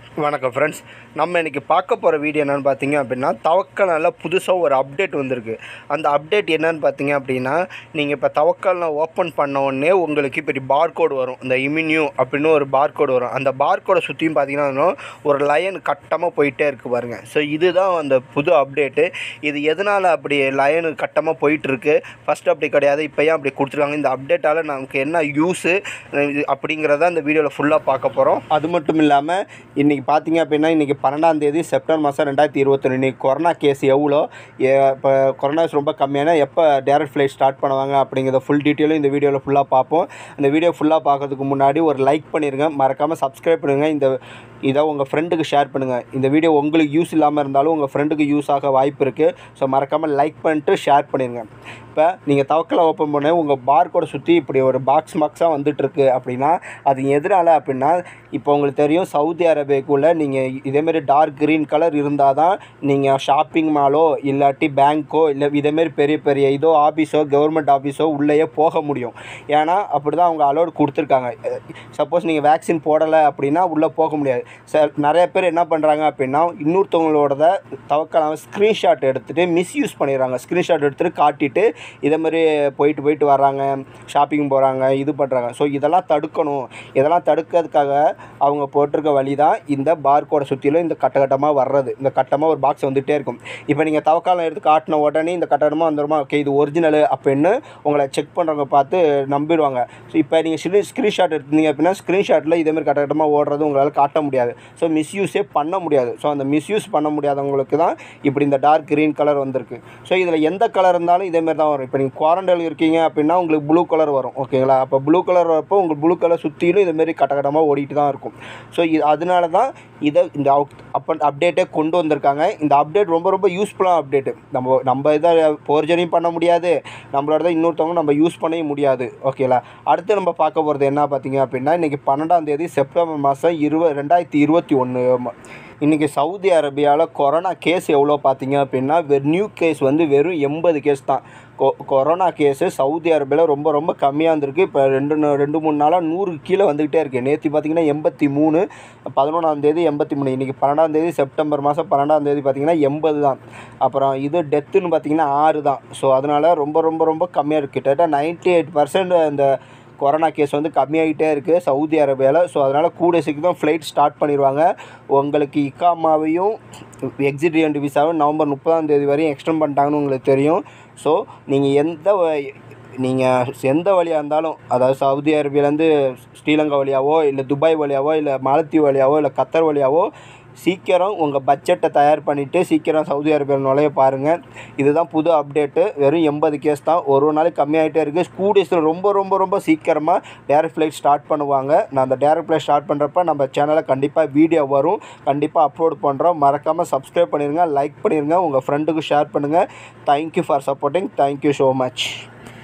வணக்கம் ஃப்ரெண்ட்ஸ் நம்ம இன்றைக்கி பார்க்க போகிற வீடியோ என்னென்னு பார்த்தீங்க அப்படின்னா தவக்கலில் புதுசாக ஒரு அப்டேட் வந்திருக்கு அந்த அப்டேட் என்னன்னு பார்த்தீங்க அப்படின்னா நீங்கள் இப்போ தவக்கலில் ஓப்பன் பண்ண உடனே உங்களுக்கு இப்படி பார்கோடு வரும் இந்த இமினியூ அப்படின்னு ஒரு பார்கோடு வரும் அந்த பார்கோடை சுற்றியும் பார்த்தீங்கன்னா ஒரு லைன் கட்டமாக போயிட்டே இருக்குது பாருங்கள் ஸோ இதுதான் அந்த புது அப்டேட்டு இது எதனால் அப்படி லைனு கட்டமாக போயிட்டுருக்கு ஃபஸ்ட் அப்படி கிடையாது இப்போ ஏன் அப்படி கொடுத்துருக்காங்க இந்த அப்டேட்டால் நமக்கு என்ன யூஸு அப்படிங்கிறத இந்த வீடியோவில் ஃபுல்லாக பார்க்க போகிறோம் அது மட்டும் இல்லாமல் இன்றைக்கி பார்த்தீங்க அப்படின்னா இன்றைக்கி பன்னெண்டாம் தேதி செப்டம்பர் மாதம் ரெண்டாயிரத்தி இருபத்தொன்று இன்றைக்கி கொரோனா கேஸ் எவ்வளோ ஏ- இப்போ கொரோனா ரொம்ப கம்மியான எப்போ டேரக்ட் ஃப்ளைட் ஸ்டார்ட் பண்ணுவாங்க அப்படிங்கிறத ஃபுல் டீட்டெயிலும் இந்த வீடியோவில் ஃபுல்லாக பார்ப்போம் இந்த வீடியோ ஃபுல்லாக பார்க்கறதுக்கு முன்னாடி ஒரு லைக் பண்ணிடுங்க மறக்காமல் சப்ஸ்கிரைப் பண்ணுங்கள் இந்த இதை உங்கள் ஃப்ரெண்டுக்கு ஷேர் பண்ணுங்கள் இந்த வீடியோ உங்களுக்கு யூஸ் இல்லாமல் இருந்தாலும் உங்கள் ஃப்ரெண்டுக்கு யூஸ் ஆக வாய்ப்பு இருக்குது ஸோ மறக்காமல் லைக் பண்ணிட்டு ஷேர் பண்ணிடுங்க இப்போ நீங்கள் தவக்கலை ஓப்பன் பண்ண உங்கள் பார்கோட சுற்றி இப்படி ஒரு பாக்ஸ் பாக்ஸாக வந்துட்டுருக்கு அப்படின்னா அது எதனால அப்படின்னா இப்போ உங்களுக்கு தெரியும் சவுதி அரேபியாக்குள்ளே நீங்கள் இதேமாரி டார்க் க்ரீன் கலர் இருந்தால் தான் நீங்கள் ஷாப்பிங் மாலோ இல்லாட்டி பேங்க்கோ இல்லை இதேமாரி பெரிய பெரிய இதோ ஆஃபீஸோ கவர்மெண்ட் ஆஃபீஸோ உள்ளேயே போக முடியும் ஏன்னா அப்படி தான் அவங்க அலோட் கொடுத்துருக்காங்க சப்போஸ் நீங்கள் வேக்சின் போடலை அப்படின்னா உள்ளே போக முடியாது ச நிறைய பேர் என்ன பண்ணுறாங்க அப்படின்னா இன்னொருத்தவங்களோட தவக்கலாம் ஸ்க்ரீன்ஷாட் எடுத்துகிட்டு மிஸ்யூஸ் பண்ணிடுறாங்க ஸ்க்ரீன்ஷாட் எடுத்துகிட்டு காட்டிட்டு இதே மாதிரி போயிட்டு போயிட்டு வர்றாங்க ஷாப்பிங் போகிறாங்க இது பண்ணுறாங்க ஸோ இதெல்லாம் தடுக்கணும் இதெல்லாம் தடுக்கிறதுக்காக அவங்க போட்டிருக்க வழி தான் இந்த பார்கோடை சுற்றிலும் இந்த கட்ட கட்டமாக வர்றது இந்த கட்டமாக ஒரு பாக்ஸ் வந்துகிட்டே இருக்கும் இப்போ நீங்கள் தவக்காலம் எடுத்து காட்டின உடனே இந்த கட்டடமாக வந்துடுமா ஓகே இது ஒரிஜினல் அப்படின்னு உங்களை செக் பண்ணுறவங்க பார்த்து நம்பிடுவாங்க ஸோ இப்போ நீங்கள் ஸ்க்ரீன்ஷாட் எடுத்தீங்க அப்படின்னா ஸ்க்ரீன்ஷாட்டில் இதேமாதிரி கட்ட கட்டமாக ஓடுறது உங்களால் காட்ட முடியாது ஸோ மிஸ்யூஸே பண்ண முடியாது ஸோ அந்த மிஸ்யூஸ் பண்ண முடியாதவங்களுக்கு தான் இப்படி இந்த டார்க் க்ரீன் கலர் வந்திருக்கு ஸோ இதில் எந்த கலர் இருந்தாலும் இதேமாரி தான் வரும் இப்போ நீங்கள் குவாரண்டைல் இருக்கீங்க அப்படின்னா உங்களுக்கு ப்ளூ கலர் வரும் ஓகேங்களா அப்போ ப்ளூ கலர் வரப்போ உங்களுக்கு ப்ளூ கலர் சுற்றிலும் இதேமாரி கட்டகட்டமாக ஓடிட்டு தான் இருக்கும் ஸோ இது அதனால தான் இதை இந்த அப்போ அப்டேட்டே கொண்டு வந்திருக்காங்க இந்த அப்டேட் ரொம்ப ரொம்ப யூஸ்ஃபுல்லான அப்டேட்டு நம்ம நம்ம இதை போர்ஜனையும் பண்ண முடியாது நம்மளோட தான் இன்னொருத்தவங்க நம்ம யூஸ் பண்ணவே முடியாது ஓகேங்களா அடுத்து நம்ம பார்க்க போகிறது என்ன பார்த்தீங்க அப்படின்னா இன்றைக்கி பன்னெண்டாம் தேதி செப்டம்பர் மாதம் இருபது ரெண்டாயிரத்தி இருபத்தி ஒன்று இன்றைக்கி சவுதி அரேபியாவில் கொரோனா கேஸ் எவ்வளோ பார்த்தீங்க அப்படின்னா வெ நியூ கேஸ் வந்து வெறும் எண்பது கேஸ் தான் கொ கொரோனா கேஸு சவுதி அரேபியாவில் ரொம்ப ரொம்ப கம்மியாக இருந்திருக்கு இப்போ ரெண்டு நா- ரெண்டு மூணு நாளாக நூறுக்கு கீழே வந்துக்கிட்டே இருக்குது நேற்று பார்த்தீங்கன்னா எண்பத்தி மூணு பதினொன்றாம் தேதி எண்பத்தி மூணு இன்றைக்கி பன்னெண்டாம் தேதி செப்டம்பர் மாதம் பன்னெண்டாம் தேதி பார்த்தீங்கன்னா எண்பது தான் அப்புறம் இது டெத்துன்னு பார்த்தீங்கன்னா ஆறு தான் ஸோ அதனால் ரொம்ப ரொம்ப ரொம்ப கம்மியாக இருக்குது கிட்டத்தட்ட நைன்ட்டி எயிட் பர்சன்ட் அந்த கொரோனா கேஸ் வந்து கம்மியாகிட்டே இருக்குது சவுதி அரேபியாவில் ஸோ அதனால் கூடிய சீக்கிரம் ஃப்ளைட் ஸ்டார்ட் பண்ணிடுவாங்க உங்களுக்கு இக்காமாவையும் எக்ஸிட் ரெண்டு விசாவும் நவம்பர் முப்பதாம் தேதி வரையும் எக்ஸ்டெண்ட் பண்ணிட்டாங்கன்னு உங்களுக்கு தெரியும் ஸோ நீங்கள் எந்த வ- நீங்கள் எந்த வழியாக இருந்தாலும் அதாவது சவுதி அரேபியாலேருந்து ஸ்ரீலங்கா வழியாவோ இல்லை துபாய் வழியாவோ இல்லை மாலத்தீவு வழியாவோ இல்லை கத்தர் வழியாவோ சீக்கிரம் உங்கள் பட்ஜெட்டை தயார் பண்ணிவிட்டு சீக்கிரம் சவுதி அரேபியாவில் நுழைய பாருங்கள் இதுதான் புது அப்டேட்டு வெறும் எண்பது கேஸ் தான் ஒரு ஒரு நாளைக்கு கம்மியாகிட்டே இருக்குது ஸ்கூடிஸில் ரொம்ப ரொம்ப ரொம்ப சீக்கிரமாக டேரக்ட் ஃப்ளைட் ஸ்டார்ட் பண்ணுவாங்க நான் அந்த டேரக்ட் ஃப்ளைட் ஸ்டார்ட் பண்ணுறப்ப நம்ம சேனலில் கண்டிப்பாக வீடியோ வரும் கண்டிப்பாக அப்லோட் பண்ணுறோம் மறக்காமல் சப்ஸ்கிரைப் பண்ணிடுங்க லைக் பண்ணிடுங்க உங்கள் ஃப்ரெண்டுக்கு ஷேர் பண்ணுங்கள் thank you for supporting thank you so much